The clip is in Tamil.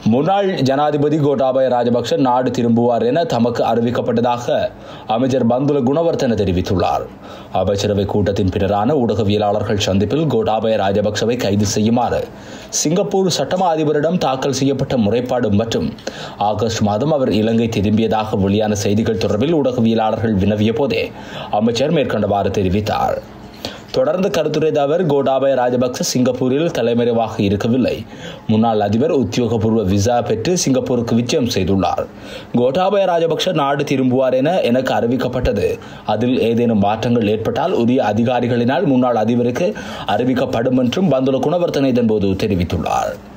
முன்னாள் ஜனாதிபதி கோட்டாபய ராஜபக்ஷ நாடு திரும்புவார் என தமக்கு அறிவிக்கப்பட்டதாக அமைச்சர் பந்துல குணவர்த்தன தெரிவித்துள்ளார் அமைச்சரவை கூட்டத்தின் பின்னரான ஊடகவியலாளர்கள் சந்திப்பில் கோட்டாபய ராஜபக்சவை கைது செய்யுமாறு சிங்கப்பூர் சட்டமா அதிபரிடம் தாக்கல் செய்யப்பட்ட முறைப்பாடு மற்றும் ஆகஸ்ட் மாதம் அவர் இலங்கை திரும்பியதாக வெளியான செய்திகள் தொடர்பில் ஊடகவியலாளர்கள் வினவிய போதே அமைச்சர் மேற்கண்டவாறு தெரிவித்தார் தொடர்ந்து கருத்துரைத்த அவர் கோட்டாபய ராஜபக்ச சிங்கப்பூரில் தலைமறைவாக இருக்கவில்லை முன்னாள் அதிபர் உத்தியோகபூர்வ விசா பெற்று சிங்கப்பூருக்கு விஜயம் செய்துள்ளார் கோட்டாபய ராஜபக்ச நாடு திரும்புவார் என எனக்கு அறிவிக்கப்பட்டது அதில் ஏதேனும் மாற்றங்கள் ஏற்பட்டால் உரிய அதிகாரிகளினால் முன்னாள் அதிபருக்கு அறிவிக்கப்படும் என்றும் பந்துல குணவர்த்தனை இதன்போது தெரிவித்துள்ளார்